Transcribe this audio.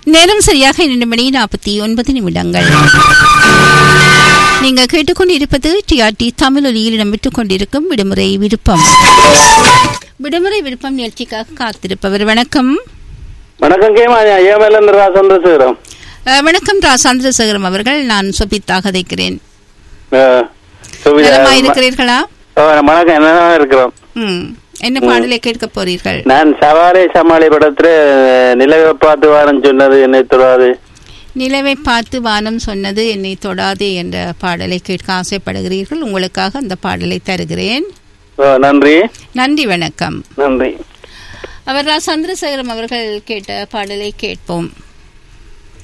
நேரம் சரியாக இரண்டு மணி நாற்பத்தி ஒன்பது நிமிடங்கள் நீங்க கேட்டுக்கொண்டிருப்பது டிஆர்டி தமிழொலியில் இடம்பெற்றுக் கொண்டிருக்கும் விடுமுறை விருப்பம் விடுமுறை விருப்பம் நிகழ்ச்சிக்காக காத்திருப்பவர் வணக்கம் வணக்கம் கேமா ஏமேலேருந்து ரா சந்திரசேகரம் அஹ், வணக்கம் ரா சந்திரசேகரம் அவர்கள் நான் சொபித்தாக கதைக்கிறேன் அஹ், சுபிதா. நலமா இருக்கிறீர்களா அஹ், வணக்கம் என்னன்னா இருக்கிறோம் ம் என்ன பாடலை கேட்க போறீர்கள் நான் சவாரே சமாளி படத்துல நிலவை பார்த்து வாரம் சொன்னது என்னை தொடாது நிலவை பார்த்து வானம் சொன்னது என்னை தொடாதே என்ற பாடலை கேட்க ஆசைப்படுகிறீர்கள் உங்களுக்காக அந்த பாடலை தருகிறேன் அஹ், நன்றி நன்றி வணக்கம் நன்றி அவர் ரா சந்திரசேகரம் அவர்கள் கேட்ட பாடலை கேட்போம்